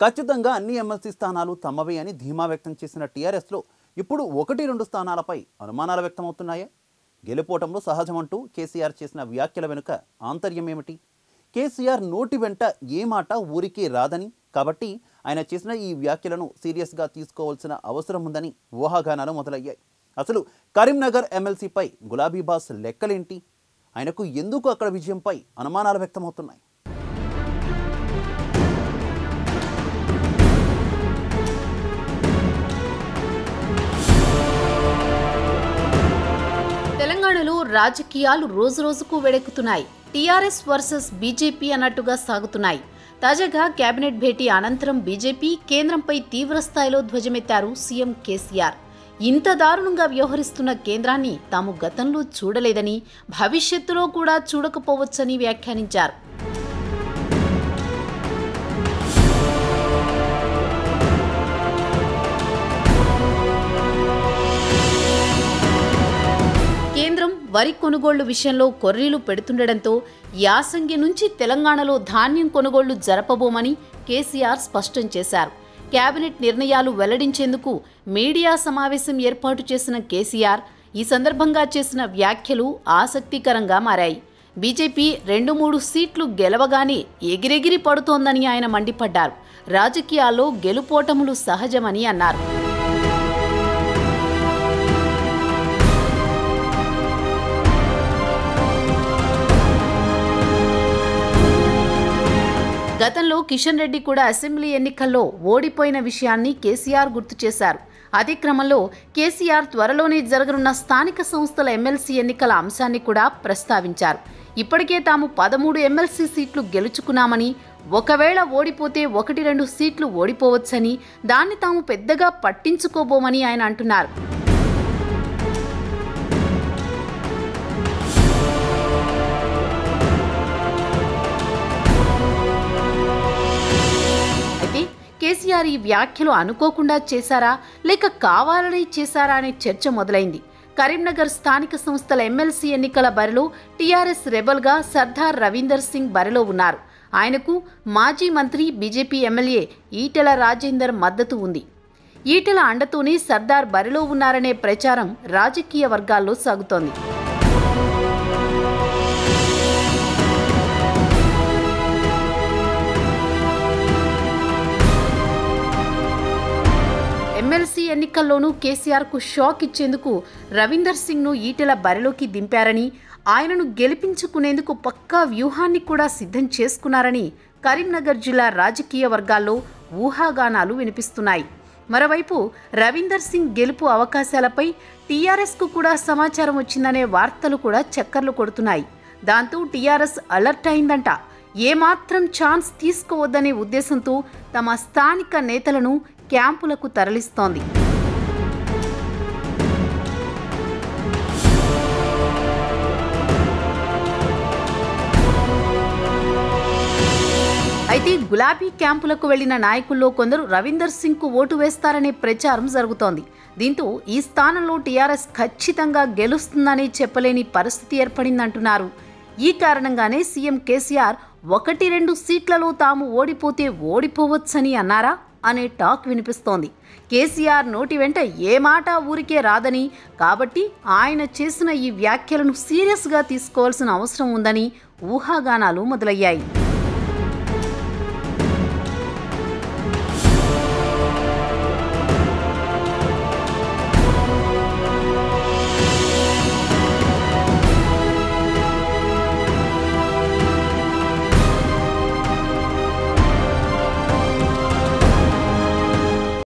ఖచ్చితంగా అన్ని ఎమ్మెల్సీ స్థానాలు తమవే అని ధీమా వ్యక్తం చేసిన టీఆర్ఎస్లో ఇప్పుడు ఒకటి రెండు స్థానాలపై అనుమానాలు వ్యక్తమవుతున్నాయా గెలుపోవటంలో సహజమంటూ కేసీఆర్ చేసిన వ్యాఖ్యల వెనుక ఆంతర్యం ఏమిటి కేసీఆర్ నోటి వెంట ఏ మాట ఊరికే రాదని కాబట్టి ఆయన చేసిన ఈ వ్యాఖ్యలను సీరియస్గా తీసుకోవాల్సిన అవసరం ఉందని ఊహాగానాలు మొదలయ్యాయి అసలు కరీంనగర్ ఎమ్మెల్సీపై గులాబీ బాస్ లెక్కలేంటి ఆయనకు ఎందుకు అక్కడ విజయంపై అనుమానాలు వ్యక్తమవుతున్నాయి తెలంగాణలో రాజకీయాలు రోజురోజుకు వేడెక్కుతున్నాయి టీఆర్ఎస్ వర్సెస్ బీజేపీ అన్నట్టుగా సాగుతున్నాయి తాజాగా కేబినెట్ భేటీ అనంతరం బీజేపీ కేంద్రంపై తీవ్ర స్థాయిలో ధ్వజమెత్తారు సీఎం కేసీఆర్ ఇంత దారుణంగా వ్యవహరిస్తున్న కేంద్రాన్ని తాము గతంలో చూడలేదని భవిష్యత్తులో కూడా చూడకపోవచ్చని వ్యాఖ్యానించారు కేంద్రం వరి కొనుగోళ్లు విషయంలో కొర్రీలు పెడుతుండటంతో యాసంగి నుంచి తెలంగాణలో ధాన్యం కొనుగోళ్లు జరపబోమని కేసీఆర్ స్పష్టం చేశారు కేబినెట్ నిర్ణయాలు వెల్లడించేందుకు మీడియా సమావేశం ఏర్పాటు చేసిన కేసీఆర్ ఈ సందర్భంగా చేసిన వ్యాఖ్యలు ఆసక్తికరంగా మారాయి బీజేపీ రెండు మూడు సీట్లు గెలవగానే ఎగిరెగిరి పడుతోందని ఆయన మండిపడ్డారు రాజకీయాల్లో గెలుపోటములు సహజమని అన్నారు గతంలో కిషన్ రెడ్డి కూడా అసెంబ్లీ ఎన్నికల్లో ఓడిపోయిన విషయాన్ని కేసీఆర్ గుర్తు చేశారు అదే క్రమంలో కేసీఆర్ త్వరలోనే జరగనున్న స్థానిక సంస్థల ఎమ్మెల్సీ ఎన్నికల అంశాన్ని కూడా ప్రస్తావించారు ఇప్పటికే తాము పదమూడు ఎమ్మెల్సీ సీట్లు గెలుచుకున్నామని ఒకవేళ ఓడిపోతే ఒకటి రెండు సీట్లు ఓడిపోవచ్చని దాన్ని తాము పెద్దగా పట్టించుకోబోమని ఆయన అంటున్నారు అయితే కేసీఆర్ ఈ వ్యాఖ్యలు అనుకోకుండా చేశారా లేక కావాలని చేశారా అనే చర్చ మొదలైంది కరీంనగర్ స్థానిక సంస్థల ఎమ్మెల్సీ ఎన్నికల బరిలో టీఆర్ఎస్ రెబల్గా సర్దార్ రవీందర్ సింగ్ బరిలో ఉన్నారు ఆయనకు మాజీ మంత్రి బీజేపీ ఎమ్మెల్యే ఈటెల రాజేందర్ మద్దతు ఉంది ఈటెల అండతోనే సర్దార్ బరిలో ఉన్నారనే ప్రచారం రాజకీయ వర్గాల్లో సాగుతోంది ఎమ్మెల్సీ ఎన్నికల్లోనూ కేసీఆర్కు షాక్ ఇచ్చేందుకు రవీందర్ సింగ్ను ఈటెల బరిలోకి దింపారని ఆయనను గెలిపించుకునేందుకు పక్కా వ్యూహాన్ని కూడా సిద్ధం చేసుకున్నారని కరీంనగర్ జిల్లా రాజకీయ వర్గాల్లో ఊహాగానాలు వినిపిస్తున్నాయి మరోవైపు రవీందర్ సింగ్ గెలుపు అవకాశాలపై టీఆర్ఎస్కు కూడా సమాచారం వచ్చిందనే వార్తలు కూడా చక్కర్లు కొడుతున్నాయి దాంతో టీఆర్ఎస్ అలర్ట్ అయిందంట ఏమాత్రం ఛాన్స్ తీసుకోవద్దనే ఉద్దేశంతో తమ స్థానిక నేతలను క్యాంపులకు తరలిస్తోంది అయితే గులాబీ క్యాంపులకు వెళ్లిన నాయకుల్లో కొందరు రవీందర్ సింగ్కు ఓటు వేస్తారనే ప్రచారం జరుగుతోంది దీంతో ఈ స్థానంలో టీఆర్ఎస్ ఖచ్చితంగా గెలుస్తుందని చెప్పలేని పరిస్థితి ఏర్పడిందంటున్నారు ఈ కారణంగానే సీఎం కేసీఆర్ ఒకటి రెండు సీట్లలో తాము ఓడిపోతే ఓడిపోవచ్చని అన్నారా అనే టాక్ వినిపిస్తోంది కేసీఆర్ నోటి వెంట ఏ మాట ఊరికే రాదని కాబట్టి ఆయన చేసిన ఈ వ్యాఖ్యలను సీరియస్గా తీసుకోవాల్సిన అవసరం ఉందని ఊహాగానాలు మొదలయ్యాయి